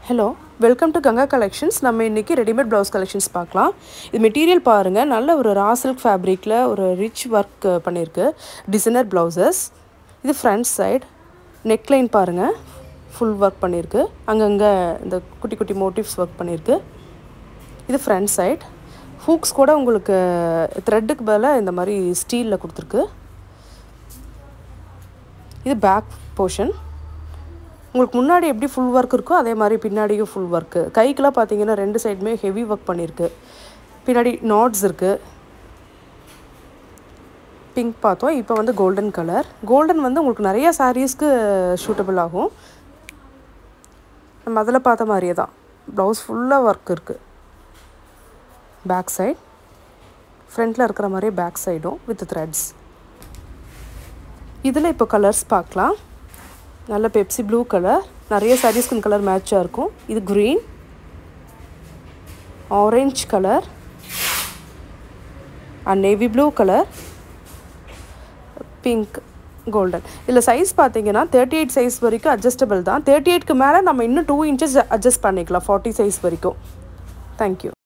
hello welcome to Ganga collections நம்ம இன்றைக்கி readymade blouse collections பார்க்கலாம் இது மெட்டீரியல் பாருங்கள் நல்ல ஒரு ரா சில்க் ஃபேப்ரிக்கில் ஒரு ரிச் ஒர்க் பண்ணியிருக்கு டிசைனர் ப்ளவுசஸ் இது ஃப்ரண்ட் சைடு நெக்லைன் பாருங்கள் ஃபுல் ஒர்க் பண்ணியிருக்கு அங்கங்கே இந்த குட்டி குட்டி மோட்டிவ்ஸ் ஒர்க் பண்ணியிருக்கு இது ஃப்ரண்ட் சைடு ஹூக்ஸ் கூட உங்களுக்கு த்ரெட்டுக்கு பதிலாக இந்த மாதிரி ஸ்டீலில் கொடுத்துருக்கு இது பேக் போர்ஷன் உங்களுக்கு முன்னாடி எப்படி ஃபுல் ஒர்க் இருக்கோ அதே மாதிரி பின்னாடியும் ஃபுல் ஒர்க்கு கைக்கெலாம் பார்த்தீங்கன்னா ரெண்டு சைடுமே ஹெவி ஒர்க் பண்ணியிருக்கு பின்னாடி நாட்ஸ் இருக்குது பிங்க் பார்த்தோம் இப்போ வந்து கோல்டன் கலர் கோல்டன் வந்து உங்களுக்கு நிறைய சாரீஸ்க்கு சூட்டபிள் ஆகும் நம்ம அதில் பார்த்த மாதிரியே தான் ப்ளவுஸ் ஃபுல்லாக ஒர்க் இருக்குது பேக் சைட் ஃப்ரண்ட்டில் இருக்கிற மாதிரியே பேக் சைடும் வித் த்ரெட்ஸ் இதில் இப்போ கலர்ஸ் பார்க்கலாம் நல்ல பெப்சி ப்ளூ கலர் நிறைய சாரீஸ்க்கு இந்த கலர் மேட்சாக இருக்கும் இது green orange colour and navy blue colour pink golden இதில் சைஸ் பார்த்தீங்கன்னா தேர்ட்டி எயிட் சைஸ் வரைக்கும் அட்ஜஸ்டபிள் தான் தேர்ட்டி எயிட்க்கு மேலே நம்ம இன்னும் டூ இன்ச்சஸ் அட்ஜஸ்ட் பண்ணிக்கலாம் ஃபார்ட்டி சைஸ் வரைக்கும் தேங்க்யூ